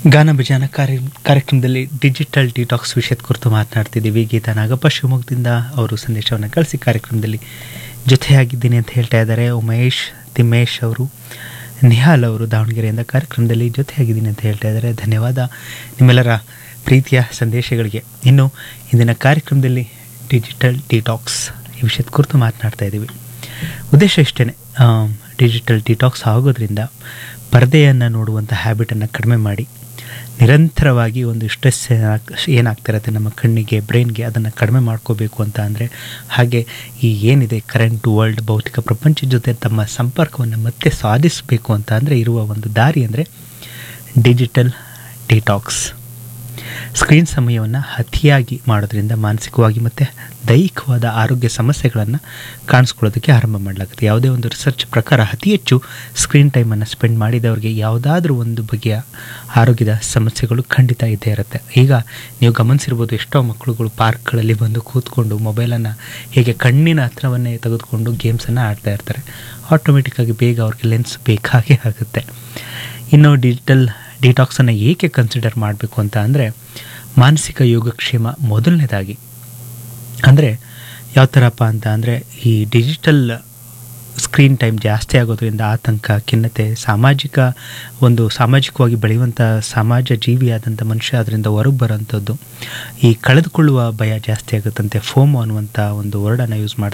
ಗಾನ ಭಜಾನ ಕಾರ್ಯ ಕಾರ್ಯಕ್ರಮದಲ್ಲಿ ಡಿಜಿಟಲ್ ಡಿಟಾಕ್ಸ್ ವಿಷಯದ ಕುರಿತು ಮಾತನಾಡ್ತಿದ್ದೀವಿ ಗೀತಾ ನಾಗಪ್ಪ ಶಿವಮೊಗ್ಗದಿಂದ ಅವರು ಸಂದೇಶವನ್ನು ಕಳಿಸಿ ಕಾರ್ಯಕ್ರಮದಲ್ಲಿ ಜೊತೆಯಾಗಿದ್ದೀನಿ ಅಂತ ಹೇಳ್ತಾ ಇದ್ದಾರೆ ಉಮೇಶ್ ತಿಮ್ಮೇಶ್ ಅವರು ನಿಹಾಲ್ ಅವರು ದಾವಣಗೆರೆಯಿಂದ ಕಾರ್ಯಕ್ರಮದಲ್ಲಿ ಜೊತೆಯಾಗಿದ್ದೀನಿ ಅಂತ ಹೇಳ್ತಾ ಇದ್ದಾರೆ ಧನ್ಯವಾದ ನಿಮ್ಮೆಲ್ಲರ ಪ್ರೀತಿಯ ಸಂದೇಶಗಳಿಗೆ ಇನ್ನು ಇಂದಿನ ಕಾರ್ಯಕ್ರಮದಲ್ಲಿ ಡಿಜಿಟಲ್ ಡಿಟಾಕ್ಸ್ ಈ ವಿಷಯದ ಕುರಿತು ಮಾತನಾಡ್ತಾ ಇದ್ದೀವಿ ಉದ್ದೇಶ ಇಷ್ಟೇ ಡಿಜಿಟಲ್ ಡಿಟಾಕ್ಸ್ ಆಗೋದ್ರಿಂದ ಪರದೆಯನ್ನು ನೋಡುವಂಥ ಹ್ಯಾಬಿಟನ್ನು ಕಡಿಮೆ ಮಾಡಿ ನಿರಂತರವಾಗಿ ಒಂದು ಸ್ಟ್ರೆಸ್ ಏನಾಗ್ತಿರತ್ತೆ ನಮ್ಮ ಕಣ್ಣಿಗೆ ಬ್ರೈನ್ಗೆ ಅದನ್ನು ಕಡಿಮೆ ಮಾಡ್ಕೋಬೇಕು ಅಂತ ಅಂದರೆ ಹಾಗೆ ಈ ಏನಿದೆ ಕರೆಂಟ್ ವರ್ಲ್ಡ್ ಭೌತಿಕ ಪ್ರಪಂಚದ ಜೊತೆ ತಮ್ಮ ಸಂಪರ್ಕವನ್ನು ಮತ್ತೆ ಸಾಧಿಸಬೇಕು ಅಂತ ಅಂದರೆ ಇರುವ ಒಂದು ದಾರಿ ಅಂದರೆ ಡಿಜಿಟಲ್ ಡಿಟಾಕ್ಸ್ ಸ್ಕ್ರೀನ್ ಸಮಯವನ್ನು ಅತಿಯಾಗಿ ಮಾಡೋದ್ರಿಂದ ಮಾನಸಿಕವಾಗಿ ಮತ್ತು ದೈಹಿಕವಾದ ಆರೋಗ್ಯ ಸಮಸ್ಯೆಗಳನ್ನು ಕಾಣಿಸ್ಕೊಳ್ಳೋದಕ್ಕೆ ಆರಂಭ ಮಾಡಲಾಗುತ್ತೆ ಯಾವುದೇ ಒಂದು ರಿಸರ್ಚ್ ಪ್ರಕಾರ ಅತಿ ಹೆಚ್ಚು ಸ್ಕ್ರೀನ್ ಟೈಮನ್ನು ಸ್ಪೆಂಡ್ ಮಾಡಿದವರಿಗೆ ಯಾವುದಾದ್ರೂ ಒಂದು ಬಗೆಯ ಆರೋಗ್ಯದ ಸಮಸ್ಯೆಗಳು ಖಂಡಿತ ಇದ್ದೇ ಇರುತ್ತೆ ಈಗ ನೀವು ಗಮನಿಸಿರ್ಬೋದು ಎಷ್ಟೋ ಮಕ್ಕಳುಗಳು ಪಾರ್ಕ್ಗಳಲ್ಲಿ ಬಂದು ಕೂತ್ಕೊಂಡು ಮೊಬೈಲನ್ನು ಹೇಗೆ ಕಣ್ಣಿನ ಹತ್ರವನ್ನೇ ತೆಗೆದುಕೊಂಡು ಗೇಮ್ಸನ್ನು ಆಡ್ತಾ ಇರ್ತಾರೆ ಆಟೋಮೆಟಿಕ್ಕಾಗಿ ಬೇಗ ಅವ್ರಿಗೆ ಲೆನ್ಸ್ ಬೇಕಾಗೇ ಆಗುತ್ತೆ ಇನ್ನು ಡಿಜಿಟಲ್ ಡಿಟಾಕ್ಸನ್ನು ಏಕೆ ಕನ್ಸಿಡರ್ ಮಾಡಬೇಕು ಅಂತ ಅಂದರೆ ಮಾನಸಿಕ ಯೋಗಕ್ಷೇಮ ಮೊದಲನೇದಾಗಿ ಅಂದರೆ ಯಾವ ಥರಪ್ಪ ಅಂತ ಅಂದರೆ ಈ ಡಿಜಿಟಲ್ ಸ್ಕ್ರೀನ್ ಟೈಮ್ ಜಾಸ್ತಿ ಆಗೋದ್ರಿಂದ ಆತಂಕ ಖಿನ್ನತೆ ಸಾಮಾಜಿಕ ಒಂದು ಸಾಮಾಜಿಕವಾಗಿ ಬೆಳೆಯುವಂಥ ಸಮಾಜ ಜೀವಿಯಾದಂಥ ಮನುಷ್ಯ ಅದರಿಂದ ಹೊರಗೆ ಬರೋಂಥದ್ದು ಈ ಕಳೆದುಕೊಳ್ಳುವ ಭಯ ಜಾಸ್ತಿ ಆಗುತ್ತಂತೆ ಫೋಮೋ ಅನ್ನುವಂಥ ಒಂದು ವರ್ಡನ್ನು ಯೂಸ್ ಮಾಡ್ತಾರೆ